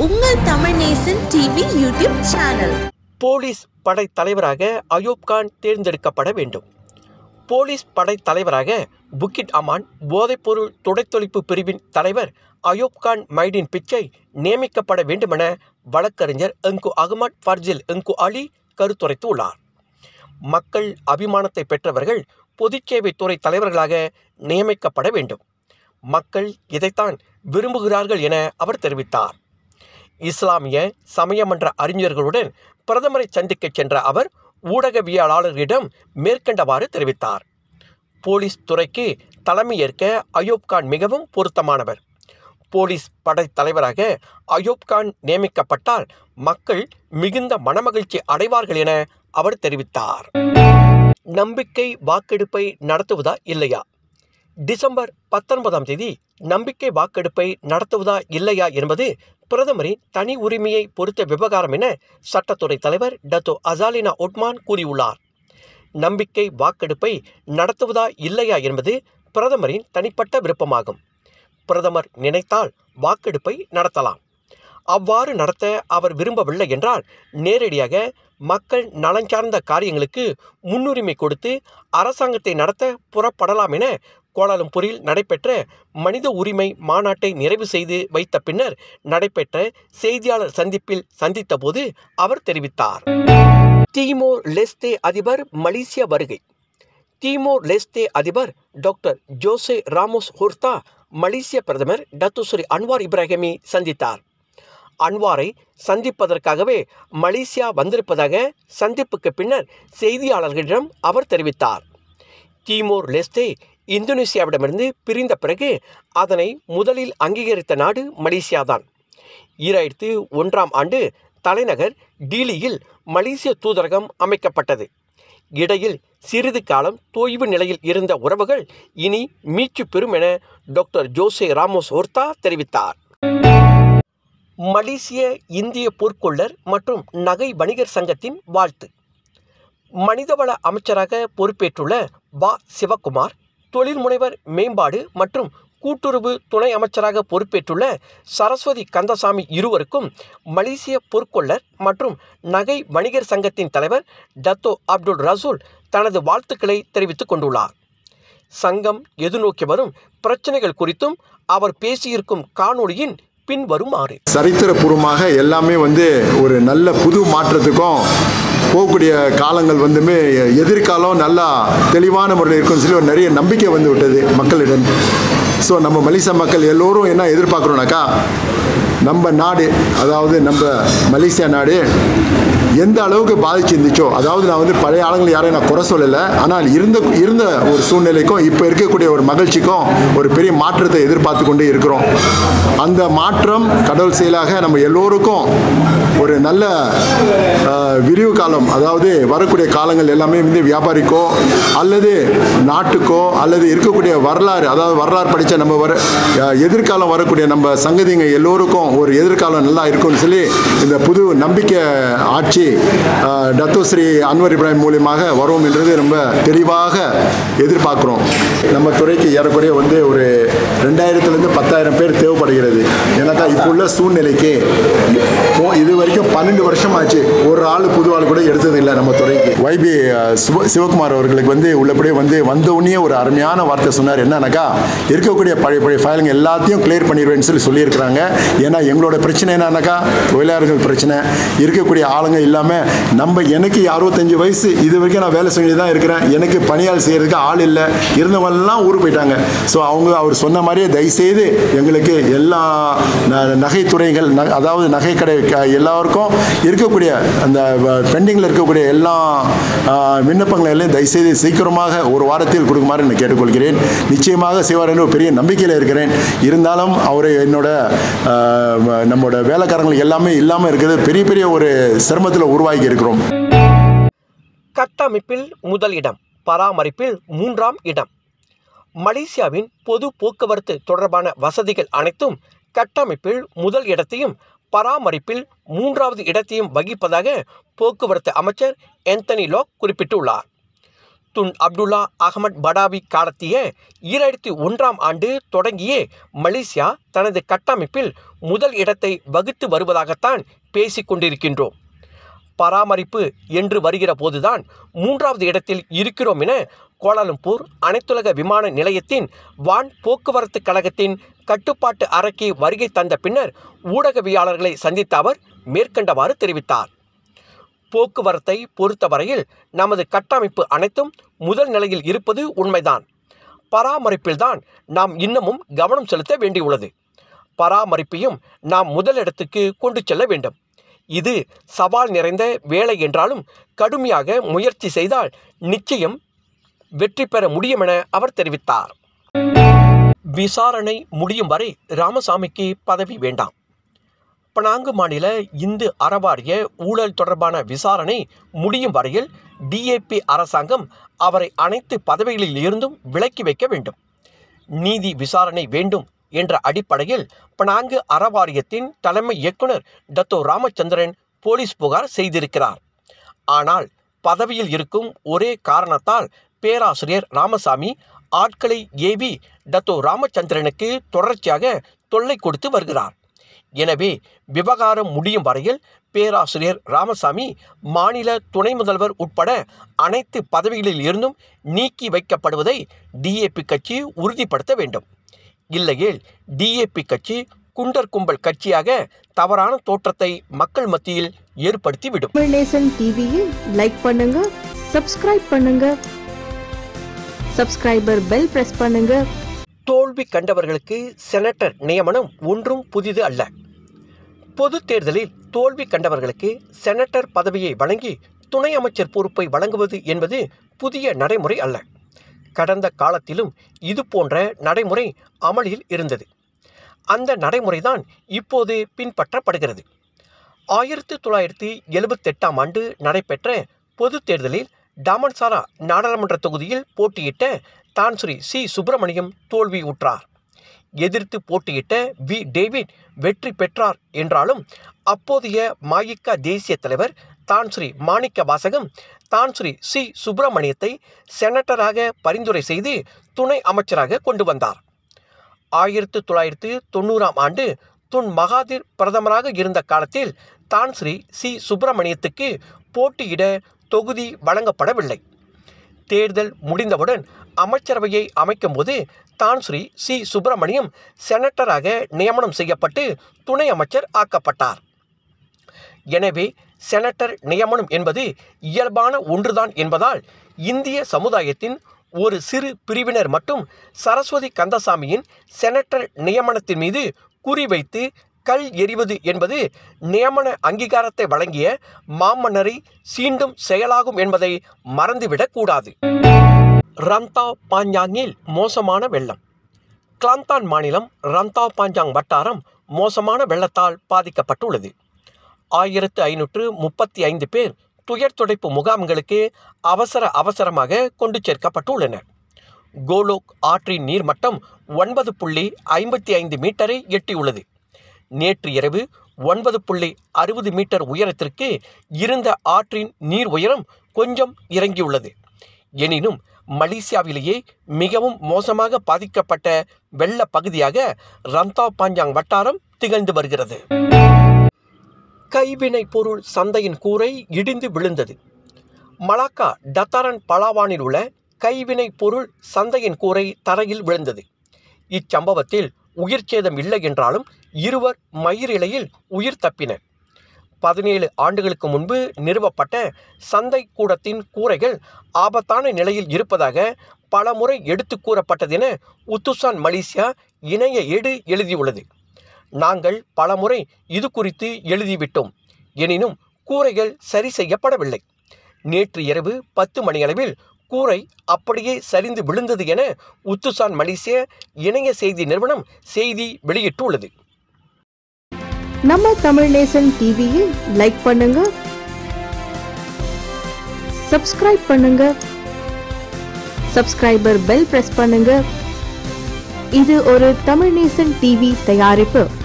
உங்கள் Tamil Nesan TV YouTube channel police படை தலைவராக அயூப் கான் தேர்ந்தெடுக்கப்பட வேண்டும் போலீஸ் படை தலைவராக புக்கிட் அமான் போதைப்பொருள் துடைத்தொழிப்பு பிரிவின் தலைவர் அயூப் கான் மைடின் பிச்சை நியமிக்கப்பட வேண்டுமென வழக்கறிஞர் எங்கு அகமட் ஃபர்ஜில் எங்கு அலி கருத்துரைத்துள்ளார் மக்கள் அபிமானத்தை பெற்றவர்கள் பொதுச்சேவைத்துறை தலைவர்களாக நியமிக்கப்பட வேண்டும் மக்கள் இதைத்தான் விரும்புகிறார்கள் என அவர் தெரிவித்தார் இஸ்லாமிய சமயமன்ற அறிஞர்களுடன் பிரதமரை சந்திக்கச் சென்ற அவர் ஊடகவியலாளர்களிடம் மேற்கண்டவாறு தெரிவித்தார் போலீஸ் துறைக்கு தலைமையேற்க அயூப் கான் மிகவும் பொருத்தமானவர் போலீஸ் படை தலைவராக அயூப் கான் நியமிக்கப்பட்டால் மக்கள் மிகுந்த மனமகிழ்ச்சி அடைவார்கள் என அவர் தெரிவித்தார் நம்பிக்கை வாக்கெடுப்பை நடத்துவதா இல்லையா டிசம்பர் பத்தொன்பதாம் தேதி நம்பிக்கை வாக்கெடுப்பை நடத்துவதா இல்லையா என்பது பிரதமரின் தனி உரிமையை பொறுத்த விவகாரம் என சட்டத்துறை தலைவர் டத்தோ அசாலினா ஒட்மான் கூறியுள்ளார் நம்பிக்கை வாக்கெடுப்பை நடத்துவதா இல்லையா என்பது பிரதமரின் தனிப்பட்ட விருப்பமாகும் பிரதமர் நினைத்தால் வாக்கெடுப்பை நடத்தலாம் அவ்வாறு நடத்த அவர் விரும்பவில்லை என்றால் நேரடியாக மக்கள் நலன் சார்ந்த காரியங்களுக்கு முன்னுரிமை கொடுத்து அரசாங்கத்தை நடத்த புறப்படலாம் என கோலாலம்பூரில் நடைபெற்ற மனித உரிமை மாநாட்டை நிறைவு செய்து வைத்த பின்னர் நடைபெற்ற செய்தியாளர் சந்திப்பில் சந்தித்தபோது அவர் தெரிவித்தார் தீமோர் லெஸ்தே அதிபர் மலேசியா வருகை தீமோர் லெஸ்தே அதிபர் டாக்டர் ஜோசே ராமோஸ் ஹோர்த்தா மலேசிய பிரதமர் டத்துஸ்ரீ அன்வார் இப்ராஹிமி சந்தித்தார் அன்வாரை சந்திப்பதற்காகவே மலேசியா வந்திருப்பதாக சந்திப்புக்கு பின்னர் செய்தியாளர்களிடம் அவர் தெரிவித்தார் தீமோர் லெஸ்தே இந்தோனேசியாவிடமிருந்து பிரிந்த பிறகு அதனை முதலில் அங்கீகரித்த நாடு மலேசியாதான் ஈராயிரத்து ஒன்றாம் ஆண்டு தலைநகர் டீலியில் மலேசிய தூதரகம் அமைக்கப்பட்டது இடையில் சிறிது காலம் தொய்வு நிலையில் இருந்த உறவுகள் இனி மீட்சி பெறும் என டாக்டர் ஜோசே ராமோஸ் ஓர்த்தா தெரிவித்தார் மலேசிய இந்திய பொற்கொள்ளர் மற்றும் நகை வணிகர் சங்கத்தின் வாழ்த்து மனிதவள அமைச்சராக பொறுப்பேற்றுள்ள வா சிவக்குமார் தொழில் முனைவர் மேம்பாடு மற்றும் கூட்டுறவு துணை அமைச்சராக பொறுப்பேற்றுள்ள சரஸ்வதி கந்தசாமி இருவருக்கும் மலேசிய பொற்கொள்ளர் மற்றும் நகை வணிகர் சங்கத்தின் தலைவர் டத்தோ அப்துல் ரசூல் தனது வாழ்த்துக்களை தெரிவித்துக் கொண்டுள்ளார் சங்கம் எதிர்நோக்கி வரும் பிரச்சனைகள் குறித்தும் அவர் பேசியிருக்கும் காணொளியின் பின்வருமாறு சரித்திரபூர்வமாக எல்லாமே வந்து ஒரு நல்ல புது மாற்றத்துக்கும் போகக்கூடிய காலங்கள் வந்துமே எதிர்காலம் நல்லா தெளிவான முறையில் இருக்கும்னு சொல்லி ஒரு நிறைய நம்பிக்கை வந்து விட்டது மக்களிடம் ஸோ நம்ம மலேசியா மக்கள் எல்லோரும் என்ன எதிர்பார்க்குறோனாக்கா நம்ம நாடு அதாவது நம்ம மலேசியா நாடு எந்த அளவுக்கு பாதிச்சு இருந்துச்சோ அதாவது நான் வந்து பழைய ஆளுங்களை யாரையும் நான் குறை சொல்லலை ஆனால் இருந்த இருந்த ஒரு சூழ்நிலைக்கும் இப்போ இருக்கக்கூடிய ஒரு மகிழ்ச்சிக்கும் ஒரு பெரிய மாற்றத்தை எதிர்பார்த்து கொண்டே இருக்கிறோம் அந்த மாற்றம் கடவுள் செயலாக நம்ம எல்லோருக்கும் ஒரு நல்ல அஹ், விரிவு காலம் அதாவது வரக்கூடிய காலங்கள் எல்லாமே வந்து வியாபாரிக்கோ அல்லது நாட்டுக்கோ அல்லது இருக்கக்கூடிய வரலாறு அதாவது வரலாறு படித்த நம்ம வர அஹ், எதிர்காலம் வரக்கூடிய நம்ம சங்கதிங்க எல்லோருக்கும் ஒரு எதிர்காலம் நல்லா இருக்கும்னு சொல்லி இந்த புது நம்பிக்கை ஆட்சி அஹ், டத்தோஸ்ரீ அன்வர் இப்ராஹிம் மூலியமாக வரும் என்றது ரொம்ப தெளிவாக எதிர்பார்க்குறோம் நம்ம துறைக்கு ஏறக்குறைய வந்து ஒரு ரெண்டாயிரத்துலேருந்து பத்தாயிரம் பேர் தேவைப்படுகிறது ஏன்னாக்கா இப்போ உள்ள சூழ்நிலைக்கு இப்போ இது வரைக்கும் பன்னெண்டு வருஷம் ஆச்சு ஒரு ஆள் புது ஆள் கூட எடுத்தது இல்லை நம்ம துறைக்கு வைபி அஹ், சிவ சிவகுமார் அவர்களுக்கு வந்து உள்ளபடியே வந்து வந்த உடனே ஒரு அருமையான வார்த்தை சொன்னார் என்னன்னாக்கா இருக்கக்கூடிய பழைய பழைய ஃபைலுங்க எல்லாத்தையும் கிளியர் பண்ணிடுவேன்னு சொல்லி சொல்லியிருக்கிறாங்க ஏன்னா எங்களோட பிரச்சனை என்னன்னாக்கா தொழிலாளர்கள் பிரச்சனை இருக்கக்கூடிய ஆளுங்க இல்லாமல் நம்ம எனக்கு அறுபத்தஞ்சு வயசு இது வரைக்கும் நான் வேலை செஞ்சு தான் இருக்கிறேன் எனக்கு பணியாள் செய்கிறதுக்கு ஆள் இல்லை இருந்தவங்கெல்லாம் ஊருக்கு போயிட்டாங்க ஸோ அவங்க அவர் சொன்ன மாதிரியே தயவுசெய்து எங்களுக்கு எல்லா ந- நகைத்துறைகள் ந அதாவது நகைக்கடை க- எல்லாருக்கும் இருக்கக்கூடிய அந்த பெண்டிங்கில் இருக்கக்கூடிய எல்லா ஆ, விண்ணப்பங்களை எல்லாம் தயவுசெய்து சீக்கிரமாக ஒரு வாரத்தில் கொடுக்குமாறு நான் கேட்டுக்கொள்கிறேன் நிச்சயமாக செய்வார் என்று ஒரு பெரிய நம்பிக்கையில் இருக்கிறேன் இருந்தாலும் அவர் என்னோட ஆ, நம்மளோட வேலைக்காரங்களுக்கு எல்லாமே இல்லாமல் இருக்கிறது பெரிய பெரிய ஒரு சிரமத்தில் உருவாக்கி இருக்கிறோம் கட்டமைப்பில் முதல் இடம் பராமரிப்பில் மூன்றாம் இடம் மலேசியாவின் பொது போக்குவரத்து தொடர்பான வசதிகள் அனைத்தும் கட்டமைப்பில் முதல் இடத்தையும் பராமரிப்பில் மூன்றாவது இடத்தையும் வகிப்பதாக போக்குவரத்து அமைச்சர் ஆந்தனி லாக் குறிப்பிட்டுள்ளார் துன் அப்துல்லா அகமட் படாவி காலத்திய ஈராயிரத்தி ஒன்றாம் ஆண்டு தொடங்கியே மலேசியா தனது கட்டமைப்பில் முதல் இடத்தை வகுத்து வருவதாகத்தான் பேசிக் கொண்டிருக்கின்றோம் பராமரிப்பு என்று வருகிற போதுதான் மூன்றாவது இடத்தில் இருக்கிறோம் என கோலாலம்பூர் அனைத்துலக விமான நிலையத்தின் வான் போக்குவரத்து கழகத்தின் கட்டுப்பாட்டு அறைக்கு வருகை தந்த பின்னர் ஊடகவியாளர்களை சந்தித்த அவர் மேற்கண்டவாறு தெரிவித்தார் போக்குவரத்தை பொறுத்தவரையில் நமது கட்டமைப்பு அனைத்தும் முதல் நிலையில் இருப்பது உண்மைதான் பராமரிப்பில்தான் நாம் இன்னமும் கவனம் செலுத்த வேண்டியுள்ளது பராமரிப்பையும் நாம் முதலிடத்துக்கு கொண்டு செல்ல வேண்டும் இது சவால் நிறைந்த வேலை என்றாலும் கடுமையாக முயற்சி செய்தால் நிச்சயம் வெற்றி பெற முடியும் என அவர் தெரிவித்தார் விசாரணை முடியும் வரை ராமசாமிக்கு பதவி வேண்டாம் பனாங்கு மாநில இந்து அறவாரிய ஊழல் தொடர்பான விசாரணை முடியும் வரையில் டிஏபி அரசாங்கம் அவரை அனைத்து பதவிகளில் இருந்தும் விலக்கி வைக்க வேண்டும் நீதி விசாரணை வேண்டும் என்ற அடிப்படையில் பனாங்கு அறவாரியத்தின் தலைமை இயக்குனர் டத்தோ ராமச்சந்திரன் போலீஸ் புகார் செய்திருக்கிறார் ஆனால் பதவியில் இருக்கும் ஒரே காரணத்தால் பேராசிரியர் ராமசாமி ஆட்களை ஏவி டத்தோ ராமச்சந்திரனுக்கு தொடர்ச்சியாக தொல்லை கொடுத்து வருகிறார் எனவே விவகாரம் முடியும் வரையில் பேராசிரியர் ராமசாமி மாநில துணை முதல்வர் உட்பட அனைத்து பதவிகளில் இருந்தும் நீக்கி வைக்கப்படுவதை டிஏபி கட்சி உறுதிப்படுத்த வேண்டும் இல்லையேல் டிஏபி கட்சி குண்டர் கும்பல் கட்சியாக தவறான தோற்றத்தை மக்கள் மத்தியில் ஏற்படுத்திவிடும் தமிழ் நேசன் டிவியில் லைக் பண்ணுங்க சப்ஸ்கிரைப் பண்ணுங்க சப்ஸ்கிரைபர் பெல் பிரஸ் பண்ணுங்க தோல்வி கண்டவர்களுக்கு செனட்டர் நியமனம் ஒன்றும் புதிது அல்ல பொது தேர்தலில் தோல்வி கண்டவர்களுக்கு செனட்டர் பதவியை வழங்கி துணை அமைச்சர் பொறுப்பை வழங்குவது என்பது புதிய நடைமுறை அல்ல கடந்த காலத்திலும் இது போன்ற நடைமுறை அமலில் இருந்தது அந்த நடைமுறைதான் இப்போது பின்பற்றப்படுகிறது ஆயிரத்தி தொள்ளாயிரத்தி எழுபத்தெட்டாம் ஆண்டு நடைபெற்ற பொது தேர்தலில் டாமன்சாரா நாடாளுமன்ற தொகுதியில் போட்டியிட்ட தான் ஸ்ரீ சி சுப்பிரமணியம் தோல்வியுற்றார் எதிர்த்து போட்டியிட்ட வி டேவிட் வெற்றி பெற்றார் என்றாலும் அப்போதைய மாயிக்கா தேசிய தலைவர் தான் ஸ்ரீ மாணிக்க வாசகம் தான் ஸ்ரீ சி சுப்பிரமணியத்தை செனட்டராக பரிந்துரை செய்து துணை அமைச்சராக கொண்டு வந்தார் ஆயிரத்து தொள்ளாயிரத்து தொண்ணூறாம் ஆண்டு துன் மகாதீர் பிரதமராக இருந்த காலத்தில் தான் ஸ்ரீ சி சுப்பிரமணியத்துக்கு போட்டியிட தொகுதி வழங்கப்படவில்லை தேர்தல் முடிந்தவுடன் அமைச்சரவையை அமைக்கும்போது தான் ஸ்ரீ சி சுப்பிரமணியம் செனட்டராக நியமனம் செய்யப்பட்டு துணை அமைச்சர் ஆக்கப்பட்டார் எனவே செனட்டர் நியமனம் என்பது இயல்பான ஒன்றுதான் என்பதால் இந்திய சமுதாயத்தின் ஒரு சிறு பிரிவினர் மட்டும் சரஸ்வதி கந்தசாமியின் செனட்டர் நியமனத்தின் மீது குறிவைத்து கல் எறிவது என்பது நியமன அங்கீகாரத்தை வழங்கிய மாமன்னரை சீண்டும் செயலாகும் என்பதை மறந்துவிடக் கூடாது ரந்தா பாஞ்சாங்கில் மோசமான வெள்ளம் கிளாந்தான் மாநிலம் ரந்தா பாஞ்சாங் வட்டாரம் மோசமான வெள்ளத்தால் பாதிக்கப்பட்டுள்ளது ஆயிரத்து ஐநூற்று முப்பத்தி ஐந்து பேர் துயர் துடைப்பு முகாம்களுக்கு அவசர அவசரமாக கொண்டு சேர்க்கப்பட்டுள்ளனர் கோலோக் ஆற்றின் நீர்மட்டம் ஒன்பது புள்ளி ஐம்பத்தி ஐந்து மீட்டரை எட்டியுள்ளது நேற்று இரவு ஒன்பது புள்ளி அறுபது மீட்டர் உயரத்திற்கு இருந்த ஆற்றின் நீர் உயரம் கொஞ்சம் இறங்கியுள்ளது எனினும் மலேசியாவிலேயே மிகவும் மோசமாக பாதிக்கப்பட்ட வெள்ள பகுதியாக ரந்தா பாஞ்சாங் வட்டாரம் திகழ்ந்து வருகிறது கைவினை பொருள் சந்தையின் கூரை இடிந்து விழுந்தது மலாக்கா டத்தாரன் பலாவானில் உள்ள கைவினை பொருள் சந்தையின் கூரை தரையில் விழுந்தது இச்சம்பவத்தில் உயிர் சேதம் இல்லை என்றாலும் இருவர் மயிரிழையில் உயிர் தப்பினர் பதினேழு ஆண்டுகளுக்கு முன்பு நிறுவப்பட்ட சந்தை கூடத்தின் கூரைகள் ஆபத்தான நிலையில் இருப்பதாக பலமுறை எடுத்து கூறப்பட்டதென உத்துசான் மலேசியா இணைய ஏடு எழுதியுள்ளது நாங்கள் பலமுறை இது குறித்து எழுதிவிட்டோம் எனினும் கூரைகள் சரி செய்யப்படவில்லை நேற்று இரவு பத்து மணியளவில் கூரை அப்படியே சரிந்து விழுந்தது என உத்துசான் மலேசிய இணைய செய்தி நிறுவனம் செய்தி வெளியிட்டுள்ளது நம்ம தமிழ் நேசன் டிவியில் லைக் பண்ணுங்க சப்ஸ்கிரைப் பண்ணுங்க சப்ஸ்கிரைபர் பெல் பிரஸ் பண்ணுங்க இது ஒரு தமிழ் நேசன் டிவி தயாரிப்பு